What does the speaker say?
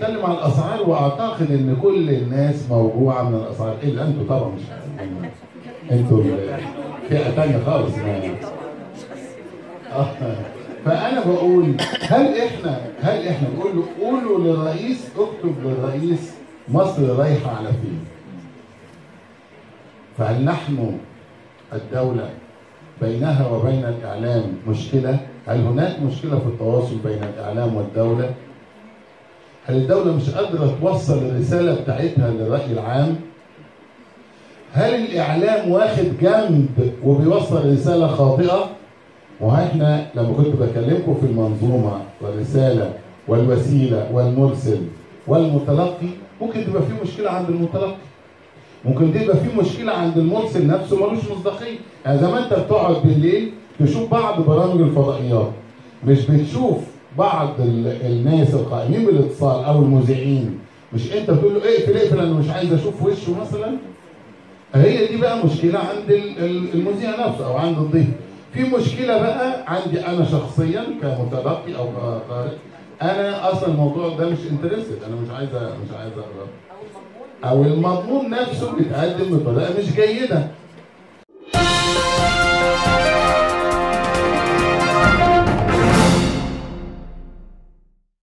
بنتكلم عن الاسعار واعتقد ان كل الناس موجوعه من الاسعار الا انتوا طبعا مش انتوا فئه ثانيه خالص يعني. آه. فانا بقول هل احنا هل احنا بقول له قولوا للرئيس اكتب للرئيس مصر رايحه على فين؟ فهل نحن الدوله بينها وبين الاعلام مشكله؟ هل هناك مشكله في التواصل بين الاعلام والدوله؟ هل الدوله مش قادره توصل الرساله بتاعتها للراي العام؟ هل الاعلام واخد جنب وبيوصل رساله خاطئه؟ واحنا لما كنت بكلمكم في المنظومه والرساله والوسيله والمرسل والمتلقي ممكن تبقى في مشكله عند المتلقي ممكن تبقى في مشكله عند المرسل نفسه ملوش مصداقيه يعني زي ما انت بتقعد بالليل تشوف بعض برامج الفضائيات مش بتشوف بعض ال- الناس القائمين بالاتصال او المذيعين مش انت بتقول له اقفل اقفل انا مش عايز اشوف وشه مثلا هي دي بقى مشكله عند ال- ال- المذيع نفسه او عند الضيف في مشكله بقى عندي انا شخصيا كمتلقي او كقارئ انا اصلا الموضوع ده مش انترستد انا مش عايز مش عايز اقرا او المضمون نفسه بيتقدم بطريقه مش جيده